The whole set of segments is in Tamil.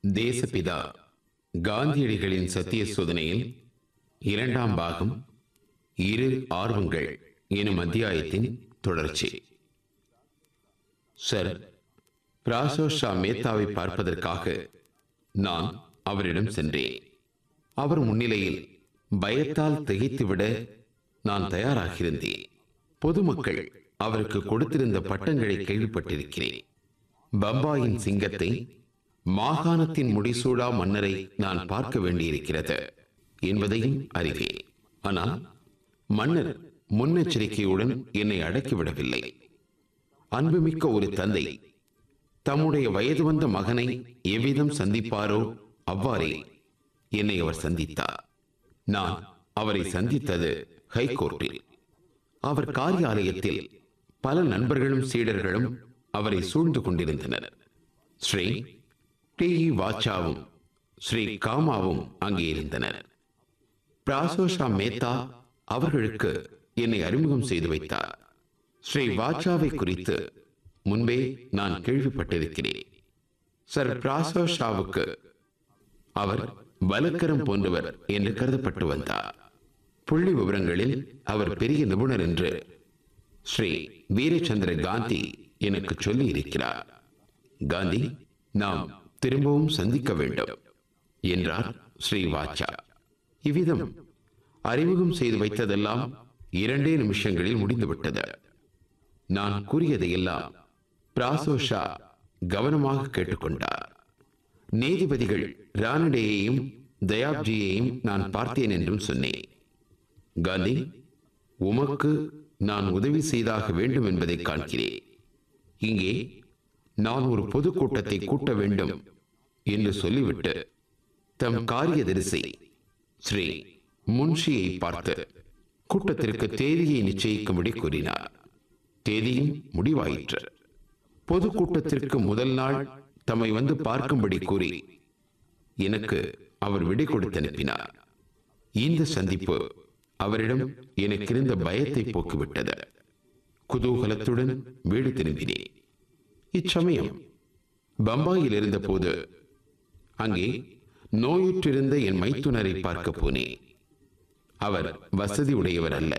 தேசபிதா காந்தியடிகளின் சத்திய சோதனையில் இரண்டாம் பாகம் இரு ஆர்வங்கள் எனும் அத்தியாயத்தின் தொடர்ச்சி சார் பிராசோ ஷா மேத்தாவை பார்ப்பதற்காக நான் அவரிடம் சென்றேன் அவர் முன்னிலையில் பயத்தால் திகைத்துவிட நான் தயாராகியிருந்தேன் பொதுமக்கள் அவருக்கு கொடுத்திருந்த பட்டங்களை கேள்விப்பட்டிருக்கிறேன் பம்பாயின் சிங்கத்தை மாகாணத்தின் முடிசூடா மன்னரை நான் பார்க்க வேண்டியிருக்கிறது என்பதையும் அறிவேன் ஆனால் மன்னர் முன்னெச்சரிக்கையுடன் என்னை அடக்கிவிடவில்லை அன்புமிக்க ஒரு தந்தை தம்முடைய வயது வந்த மகனை எவ்விதம் சந்திப்பாரோ அவ்வாறே என்னை அவர் சந்தித்தார் நான் அவரை சந்தித்தது ஹைகோர்ட்டில் அவர் காரியாலயத்தில் பல நண்பர்களும் சீடர்களும் அவரை சூழ்ந்து கொண்டிருந்தனர் ஸ்ரீ டி வாச்சாவும் ஸ்ரீ காமாவும் அங்கே இருந்தனர் பிராசோஷா மேத்தா அவர்களுக்கு என்னை அறிமுகம் செய்து வைத்தார் ஸ்ரீ வாச்சாவை குறித்து முன்பே நான் கேள்விப்பட்டிருக்கிறேன் சர் பிராசோஷாவுக்கு அவர் வலக்கரம் போன்றவர் என்று கருதப்பட்டு வந்தார் புள்ளி விவரங்களில் அவர் பெரிய நிபுணர் என்று ஸ்ரீ வீரச்சந்திர காந்தி எனக்கு சொல்லி இருக்கிறார் காந்தி நாம் திரும்பவும் சந்திக்க வேண்டும் என்றார் ஸ்ரீ வாச்சா இவ்விதம் அறிமுகம் செய்து வைத்ததெல்லாம் இரண்டே நிமிஷங்களில் முடிந்துவிட்டது நான் கூறியதையெல்லாம் பிராசோஷா கவனமாக கேட்டுக்கொண்டார் நீதிபதிகள் ரானடேயையும் தயாப்ஜியையும் நான் பார்த்தேன் என்றும் சொன்னேன் காந்தி உமக்கு நான் உதவி செய்தாக வேண்டும் என்பதை காண்கிறேன் இங்கே நான் ஒரு பொதுக்கூட்டத்தை கூட்ட வேண்டும் என்று சொல்லிவிட்டு தம் காரியதரிசி ஸ்ரீ முன்ஷியை பார்த்து கூட்டத்திற்கு தேதியை நிச்சயிக்கும்படி கூறினார் தேதியும் முடிவாயிற்று பொதுக்கூட்டத்திற்கு முதல் நாள் தம்மை வந்து பார்க்கும்படி கூறி எனக்கு அவர் விடை கொடுத்து அனுப்பினார் இந்த சந்திப்பு அவரிடம் எனக்கு இருந்த பயத்தை போக்கிவிட்டது குதூகலத்துடன் வீடு திரும்பினேன் இச்சமயம் பம்பாயில் இருந்தபோது அங்கே நோயுற்றிருந்த என் மைத்துனரை பார்க்க போனேன் அவர் வசதி உடையவர் அல்ல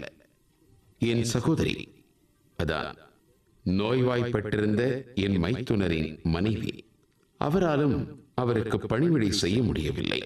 என் சகோதரி அதான் நோய்வாய்ப்பட்டிருந்த என் மைத்துனரின் மனைவி அவராலும் அவருக்கு பணிவிடை செய்ய முடியவில்லை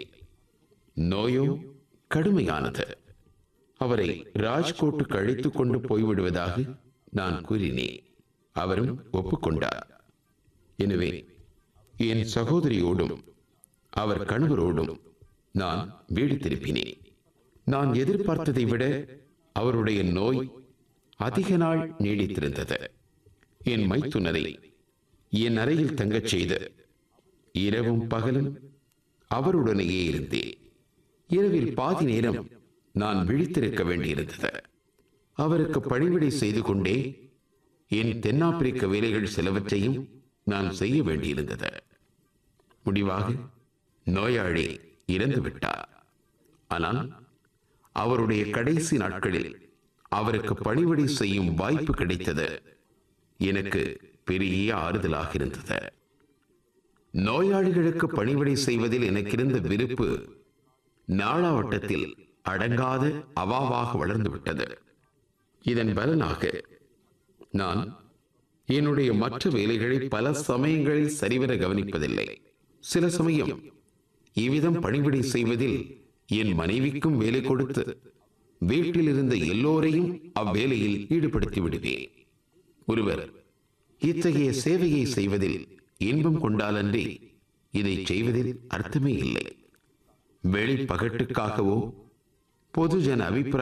நோயோ கடுமையானது அவரை ராஜ்கோட்டுக்கு அழைத்துக் கொண்டு போய்விடுவதாக நான் கூறினேன் அவரும் ஒப்புக்கொண்டார் எனவே என் சகோதரியோடும் அவர் கணவரோடும் நான் வீடு திருப்பினேன் நான் எதிர்பார்த்ததை விட அவருடைய நோய் அதிக நாள் நீடித்திருந்தது என் மைத்துனரை என் அறையில் தங்கச் செய்து இரவும் பகலும் அவருடனேயே இருந்தேன் இரவில் பாதி நேரம் நான் விழித்திருக்க வேண்டியிருந்தது அவருக்கு பணிவிடை செய்து கொண்டே என் தென்னாப்பிரிக்க வேலைகள் சிலவற்றையும் நான் செய்ய வேண்டியிருந்தது முடிவாக நோயாளி இறந்து விட்டார் ஆனால் அவருடைய கடைசி நாட்களில் அவருக்கு பணிவிடை செய்யும் வாய்ப்பு கிடைத்தது எனக்கு பெரிய ஆறுதலாக இருந்தது நோயாளிகளுக்கு பணிவிடை செய்வதில் எனக்கு இருந்த விருப்பு நாளாவட்டத்தில் அடங்காத அவாவாக வளர்ந்து விட்டது இதன் பலனாக நான் என்னுடைய மற்ற வேலைகளை பல சமயங்களில் சரிவர கவனிப்பதில்லை சில சமயம் இவ்விதம் பணிவிடை செய்வதில் என் மனைவிக்கும் வேலை கொடுத்து வீட்டில் இருந்த எல்லோரையும் அவ்வேலையில் ஈடுபடுத்தி விடுவேன் ஒருவர் இத்தகைய சேவையை செய்வதில் இன்பம் கொண்டாலன்றி இதை செய்வதில் அர்த்தமே இல்லை வெளி பகட்டுக்காகவோ பொதுஜன அபிப்பிராய